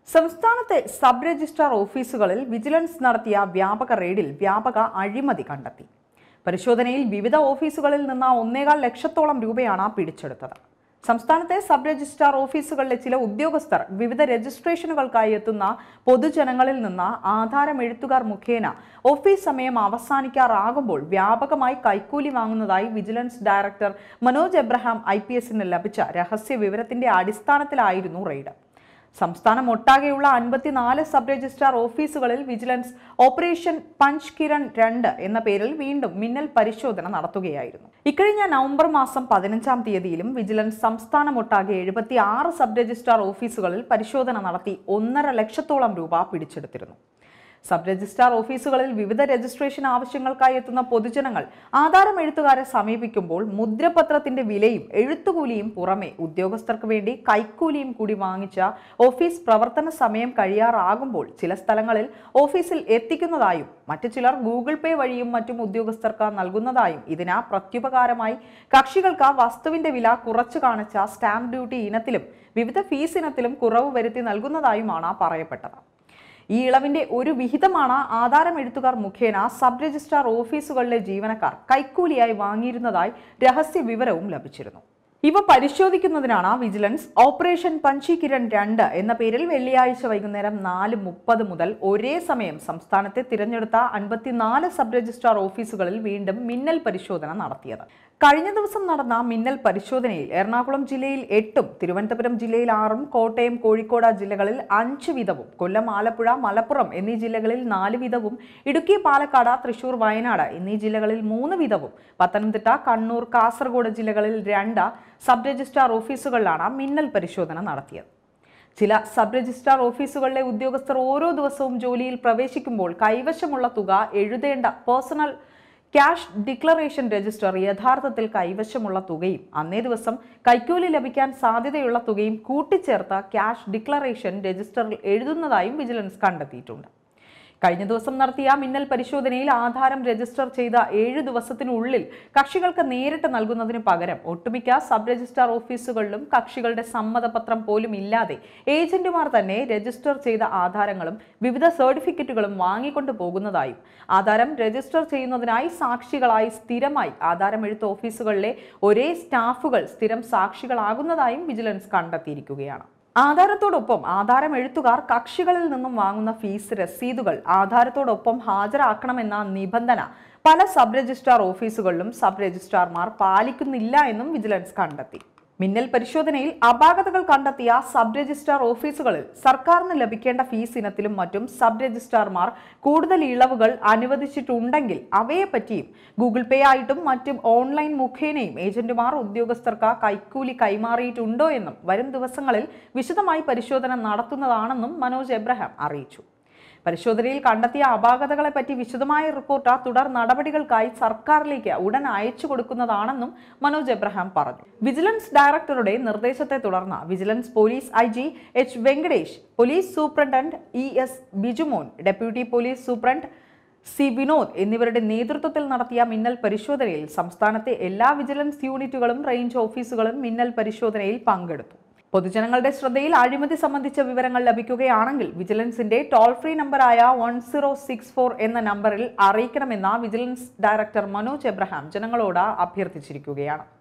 സംസ്ഥാനത്തെ sub registrar ഓഫീസുകളിൽ vigilance നടത്തിയ വ്യാപക റെയ്ഡിൽ വ്യാപക അഴിമതി കണ്ടെത്തി പരിശോധനയിൽ വിവിധ ഓഫീസുകളിൽ നിന്ന് ഒന്നേകാൽ ലക്ഷത്തോളം രൂപയാണ് പിടിച്ചെടുത്തത് സംസ്ഥാനത്തെ സബ് രജിസ്ട്രാർ ഓഫീസുകളിലെ ചില ഉദ്യോഗസ്ഥർ വിവിധ രജിസ്ട്രേഷനുകൾക്കായി എത്തുന്ന പൊതുജനങ്ങളിൽ നിന്ന് ആധാരം എഴുത്തുകാർ മുഖേന ഓഫീസ് സമയം അവസാനിക്കാറാകുമ്പോൾ വ്യാപകമായി കൈക്കൂലി വാങ്ങുന്നതായി vigilance director Manoj Abraham I P എസിന് ലഭിച്ച രഹസ്യ വിവരത്തിന്റെ അടിസ്ഥാനത്തിലായിരുന്നു റെയ്ഡ് സംസ്ഥാനം ഒട്ടാകെയുള്ള അൻപത്തിനാല് സബ് രജിസ്ട്രാർ ഓഫീസുകളിൽ വിജിലൻസ് ഓപ്പറേഷൻ പഞ്ച് കിരൺ രണ്ട് എന്ന പേരിൽ വീണ്ടും മിന്നൽ പരിശോധന നടത്തുകയായിരുന്നു ഇക്കഴിഞ്ഞ നവംബർ മാസം പതിനഞ്ചാം തീയതിയിലും വിജിലൻസ് സംസ്ഥാനമൊട്ടാകെ എഴുപത്തി ആറ് സബ് രജിസ്ട്രാർ ഓഫീസുകളിൽ പരിശോധന നടത്തി ഒന്നര ലക്ഷത്തോളം രൂപ പിടിച്ചെടുത്തിരുന്നു സബ് രജിസ്ട്രാർ ഓഫീസുകളിൽ വിവിധ രജിസ്ട്രേഷൻ ആവശ്യങ്ങൾക്കായി എത്തുന്ന പൊതുജനങ്ങൾ ആധാരം എഴുത്തുകാരെ സമീപിക്കുമ്പോൾ മുദ്രപത്രത്തിന്റെ വിലയും എഴുത്തുകൂലിയും പുറമെ ഉദ്യോഗസ്ഥർക്ക് വേണ്ടി കൈക്കൂലിയും കൂടി വാങ്ങിച്ച ഓഫീസ് പ്രവർത്തന സമയം കഴിയാറാകുമ്പോൾ ചില സ്ഥലങ്ങളിൽ ഓഫീസിൽ എത്തിക്കുന്നതായും മറ്റു ചിലർ ഗൂഗിൾ പേ വഴിയും മറ്റും ഉദ്യോഗസ്ഥർക്ക് നൽകുന്നതായും ഇതിന് പ്രത്യുപകാരമായി കക്ഷികൾക്ക് വസ്തുവിന്റെ വില കുറച്ചു കാണിച്ച സ്റ്റാമ്പ് ഡ്യൂട്ടി ഇനത്തിലും വിവിധ ഫീസ് ഇനത്തിലും കുറവ് വരുത്തി നൽകുന്നതായുമാണ് പറയപ്പെട്ടത് ഈ ഇളവിന്റെ ഒരു വിഹിതമാണ് ആധാരം എഴുത്തുകാർ മുഖേന സബ് രജിസ്ട്രാർ ഓഫീസുകളിലെ ജീവനക്കാർ കൈക്കൂലിയായി വാങ്ങിയിരുന്നതായി രഹസ്യ വിവരവും ലഭിച്ചിരുന്നു ഇവ പരിശോധിക്കുന്നതിനാണ് വിജിലൻസ് ഓപ്പറേഷൻ പഞ്ചി കിരൺ രണ്ട് എന്ന പേരിൽ വെള്ളിയാഴ്ച വൈകുന്നേരം നാല് മുപ്പത് മുതൽ ഒരേ സമയം സംസ്ഥാനത്തെ തിരഞ്ഞെടുത്ത അൻപത്തിനാല് സബ് രജിസ്ട്രാർ ഓഫീസുകളിൽ വീണ്ടും മിന്നൽ പരിശോധന നടത്തിയത് കഴിഞ്ഞ ദിവസം നടന്ന മിന്നൽ പരിശോധനയിൽ എറണാകുളം ജില്ലയിൽ എട്ടും തിരുവനന്തപുരം ജില്ലയിൽ ആറും കോട്ടയം കോഴിക്കോട് ജില്ലകളിൽ അഞ്ച് വീതവും കൊല്ലം ആലപ്പുഴ മലപ്പുറം എന്നീ ജില്ലകളിൽ നാല് വീതവും ഇടുക്കി പാലക്കാട് തൃശൂർ വയനാട് എന്നീ ജില്ലകളിൽ മൂന്ന് വീതവും പത്തനംതിട്ട കണ്ണൂർ കാസർഗോഡ് ജില്ലകളിൽ രണ്ട് സബ് രജിസ്ട്രാർ ഓഫീസുകളിലാണ് മിന്നൽ പരിശോധന നടത്തിയത് ചില സബ് രജിസ്ട്രാർ ഓഫീസുകളിലെ ഉദ്യോഗസ്ഥർ ഓരോ ദിവസവും ജോലിയിൽ പ്രവേശിക്കുമ്പോൾ കൈവശമുള്ള തുക എഴുതേണ്ട പേഴ്സണൽ ക്യാഷ് ഡിക്ലറേഷൻ രജിസ്റ്റർ യഥാർത്ഥത്തിൽ കൈവശമുള്ള തുകയും അന്നേ ദിവസം കൈക്കൂലി ലഭിക്കാൻ സാധ്യതയുള്ള തുകയും കൂട്ടിച്ചേർത്ത ക്യാഷ് ഡിക്ലറേഷൻ രജിസ്റ്ററിൽ എഴുതുന്നതായും വിജിലൻസ് കണ്ടെത്തിയിട്ടുണ്ട് കഴിഞ്ഞ ദിവസം നടത്തിയ മിന്നൽ പരിശോധനയിൽ ആധാരം രജിസ്റ്റർ ചെയ്ത ഏഴ് ദിവസത്തിനുള്ളിൽ കക്ഷികൾക്ക് നേരിട്ട് നൽകുന്നതിന് പകരം ഒട്ടുമിക്ക സബ് രജിസ്ട്രാർ ഓഫീസുകളിലും കക്ഷികളുടെ സമ്മതപത്രം പോലും ഇല്ലാതെ ഏജന്റുമാർ തന്നെ രജിസ്റ്റർ ചെയ്ത ആധാരങ്ങളും വിവിധ സർട്ടിഫിക്കറ്റുകളും വാങ്ങിക്കൊണ്ടു പോകുന്നതായും ആധാരം രജിസ്റ്റർ ചെയ്യുന്നതിനായി സാക്ഷികളായി സ്ഥിരമായി ആധാരം എഴുത്ത് ഓഫീസുകളിലെ ഒരേ സ്റ്റാഫുകൾ സ്ഥിരം സാക്ഷികളാകുന്നതായും വിജിലൻസ് കണ്ടെത്തിയിരിക്കുകയാണ് ആധാരത്തോടൊപ്പം ആധാരം എഴുത്തുകാർ കക്ഷികളിൽ നിന്നും വാങ്ങുന്ന ഫീസ് രസീതുകൾ ആധാരത്തോടൊപ്പം ഹാജരാക്കണമെന്ന നിബന്ധന പല സബ് രജിസ്ട്രാർ ഓഫീസുകളിലും സബ് രജിസ്ട്രാർമാർ പാലിക്കുന്നില്ല എന്നും വിജിലൻസ് കണ്ടെത്തി മിന്നൽ പരിശോധനയിൽ അപാകതകൾ കണ്ടെത്തിയ സബ് രജിസ്ട്രാർ ഓഫീസുകളിൽ സർക്കാരിന് ലഭിക്കേണ്ട ഫീസ് ഇനത്തിലും മറ്റും സബ് രജിസ്ട്രാർമാർ കൂടുതൽ ഇളവുകൾ അനുവദിച്ചിട്ടുണ്ടെങ്കിൽ അവയെപ്പറ്റിയും ഗൂഗിൾ പേ ആയിട്ടും മറ്റും ഓൺലൈൻ മുഖേനയും ഏജന്റുമാർ ഉദ്യോഗസ്ഥർക്ക് കൈക്കൂലി കൈമാറിയിട്ടുണ്ടോ എന്നും വരും ദിവസങ്ങളിൽ വിശദമായി പരിശോധന നടത്തുന്നതാണെന്നും മനോജ് എബ്രഹാം അറിയിച്ചു പരിശോധനയിൽ കണ്ടെത്തിയ അപാകതകളെ പറ്റി വിശദമായ റിപ്പോർട്ട് തുടർ നടപടികൾക്കായി സർക്കാരിലേക്ക് ഉടൻ അയച്ചു കൊടുക്കുന്നതാണെന്നും മനോജ് എബ്രഹാം പറഞ്ഞു വിജിലൻസ് ഡയറക്ടറുടെ നിർദ്ദേശത്തെ തുടർന്ന് vigilance police I G H Venkatesh police superintendent E S Bijumon deputy police superintendent C Vinod എന്നിവരുടെ നേതൃത്വത്തിൽ നടത്തിയ മിന്നൽ പരിശോധനയിൽ സംസ്ഥാനത്തെ എല്ലാ വിജിലൻസ് യൂണിറ്റുകളും റേഞ്ച് ഓഫീസുകളും മിന്നൽ പരിശോധനയിൽ പങ്കെടുത്തു പൊതുജനങ്ങളുടെ ശ്രദ്ധയിൽ അഴിമതി സംബന്ധിച്ച വിവരങ്ങൾ ലഭിക്കുകയാണെങ്കിൽ വിജിലൻസിന്റെ ടോൾ ഫ്രീ നമ്പറായ വൺ സീറോ സിക്സ് ഫോർ എന്ന നമ്പറിൽ അറിയിക്കണമെന്ന വിജിലൻസ് ഡയറക്ടർ മനോജ് എബ്രഹാം ജനങ്ങളോട് അഭ്യർത്ഥിച്ചിരിക്കുകയാണ്